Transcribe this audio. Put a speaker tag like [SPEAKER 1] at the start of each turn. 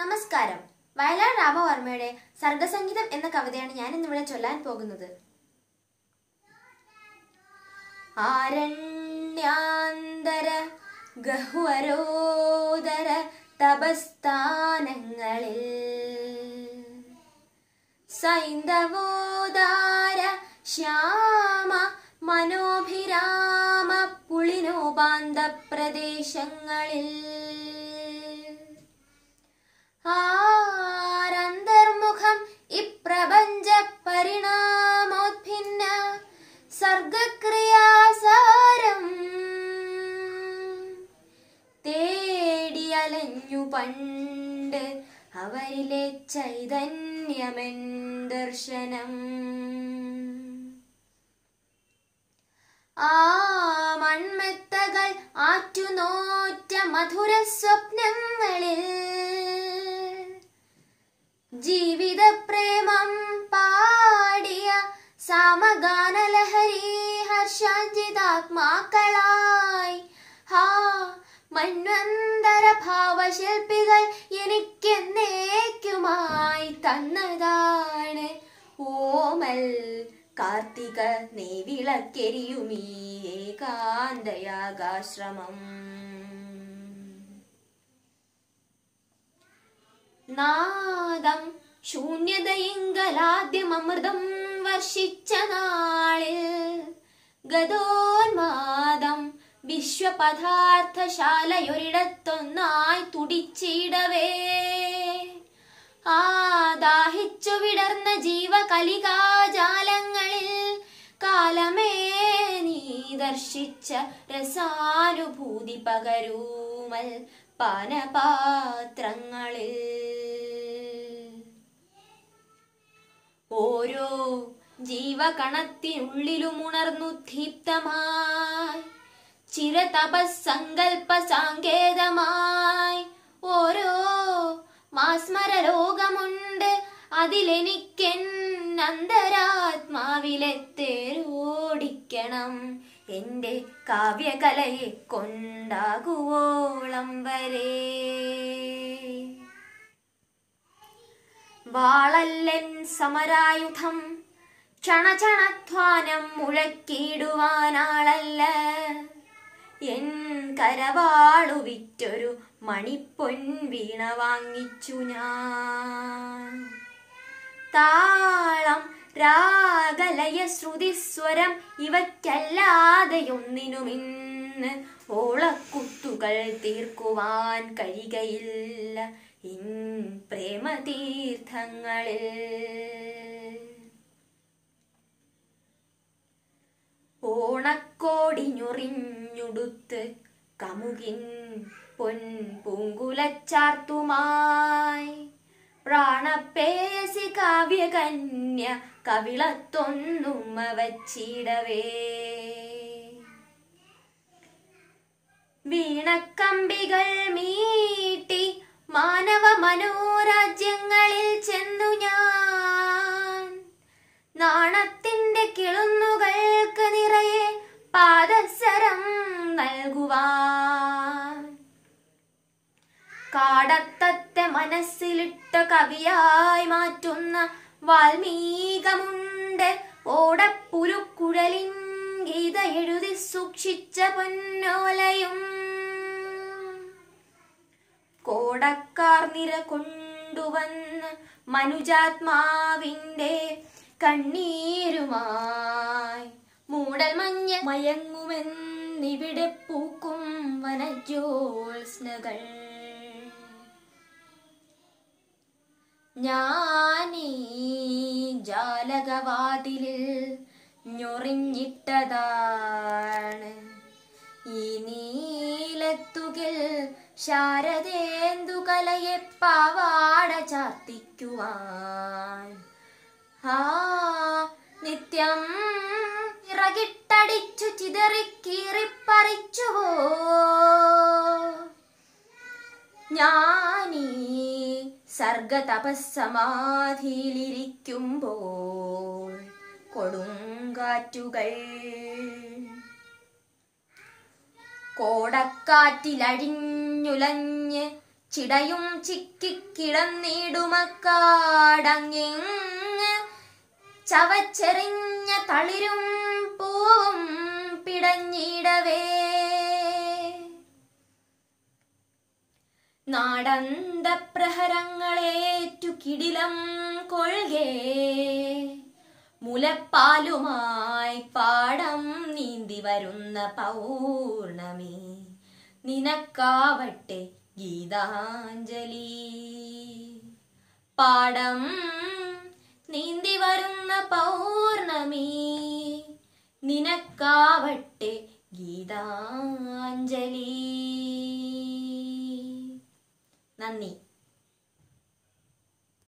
[SPEAKER 1] നമസ്കാരം വയലാർ രാമവർമ്മയുടെ സർഗസംഗീതം എന്ന കവിതയാണ് ഞാൻ ഇന്നിവിടെ ചൊല്ലാൻ പോകുന്നത് ആരണ്യാന്തര ഗഹ്വരോദര തപസ്ഥാനങ്ങളിൽ സൈന്ധവോദാര ശ്യാമ മനോഭിരാമ പുളിനോപാന്ത പ്രദേശങ്ങളിൽ ആരന്തർമുഖം ഇപ്രപഞ്ച പരിണാമോത്ഭിന്ന സർഗക്രിയാസാരം തേടിയലഞ്ഞു പണ്ട് അവരിലെ ചൈതന്യമെൻ ദർശനം ആ മൺമെത്തകൾ ആറ്റുനോറ്റ മധുര സ്വപ്നങ്ങളിൽ ജീവിത പ്രേമം പാടിയ സാമഗാനലഹരി ഹർഷാഞ്ചിതാത്മാക്കളായി ഹാ മന്വന്തര ഭാവശില്പികൾ എനിക്കെന്നേക്കുമായി തന്നതാണ് ഓമൽ കാർത്തിക നെയ്വിളക്കെരിയുമീ ഏകാന്തയാകാശ്രമം നാദം ശൂന്യതയിങ്കലാദ്യമമൃതം വർഷിച്ച നാളിൽ ഗതോന്മാദം വിശ്വപദാർത്ഥശാലയൊരിടത്തൊന്നായി തുടിച്ചിടവേ ആദാഹിച്ചു വിടർന്ന ജീവകലികാജാലങ്ങളിൽ കാലമേ നീ ദർശിച്ച രസാനുഭൂതി പകരൂമൽ പാനപാത്രങ്ങളിൽ ഓരോ ജീവകണത്തിനുള്ളിലും ഉണർന്നു ദീപ്തമായി ചിരതപസങ്കൽപ്പ സാങ്കേതമായി ഓരോ മാസ്മര ലോകമുണ്ട് അതിലെനിക്കെൻ അന്തരാത്മാവിലെ തേരോടിക്കണം എന്റെ കാവ്യകലയെ കൊണ്ടാകുവോളം വരെ വാളല്ലൻ സമരായുധം ക്ഷണക്ഷണധ്വാനം മുഴക്കിടുവാനാളല്ല എൻ കരവാളു വിറ്റൊരു മണിപ്പൊൻ വീണ വാങ്ങിച്ചു ഞാൻ താളം രാഗലയ ശ്രുതിസ്വരം ഇവയ്ക്കല്ലാതെയൊന്നിനുമിന്ന് ഓളക്കുത്തുകൾ തീർക്കുവാൻ കഴിയുകയില്ല ഇൻ പ്രേമതീർത്ഥങ്ങളിൽ ഓണക്കോടിഞ്ഞുറിഞ്ഞുടുത്ത് കമുകിൻ പൊൻ പൂങ്കുലച്ചാർത്തുമായി പ്രാണപ്പേയസി കാവ്യകന്യ കവിളത്തൊന്നുമ്മ വച്ചിടവേ വീണക്കമ്പികൾ മീട്ടി മാനവ മനോരാജ്യങ്ങളിൽ ചെന്നു ഞാൻ നാണത്തിന്റെ കിളുന്നുകൾക്ക് നിറയെ പാദസരം നൽകുവാൻ കാടത്തത്തെ മനസ്സിലിട്ട കവിയായി മാറ്റുന്ന വാൽമീകമുണ്ട് ഓടപ്പുരുക്കുഴലിൻ ഗീത എഴുതി സൂക്ഷിച്ച പൊന്നോലയും കോടക്കാർ നിര കൊണ്ടുവന്ന് മനുജാത്മാവിന്റെ കണ്ണീരുമായി മൂടൽ മഞ്ഞ മയങ്ങുമെന്നിവിടെ പൂക്കും വനജോത്സ്നകൾ ഞാനീ ജാലകവാതിലിൽ ഞൊറിഞ്ഞിട്ടതാണ് ഈ നീലത്തുകിൽ ശാരദേന്ദുകലയെ പാവാട ചാർത്തിക്കുവാൻ ആ നിത്യം ഇറകിട്ടടിച്ചു ചിതറിക്കീറിപ്പറിച്ചുവോ ഞാനീ സർഗതപസ്സമാധിയിലിരിക്കുമ്പോൾ കൊടുങ്കാറ്റുകൾ കോടക്കാറ്റിലഴിഞ്ഞുലഞ്ഞ് ചിടയും ചിക്കിക്കിടന്നിടുമക്കാടങ്ങിങ് ചവച്ചെറിഞ്ഞ തളിരും പൂവും പിടഞ്ഞിടവേ നാടന്ത പ്രഹരങ്ങളേറ്റു കിടിലം കൊൾകേ മുലപ്പാലുമായി പാടം നീന്തി വരുന്ന പൗർണമി നിനക്കാവട്ടെ ഗീതാഞ്ജലി പാടം നീന്തി വരുന്ന പൗർണമി നിനക്കാവട്ടെ ഗീതാഞ്ജലി നന്ദി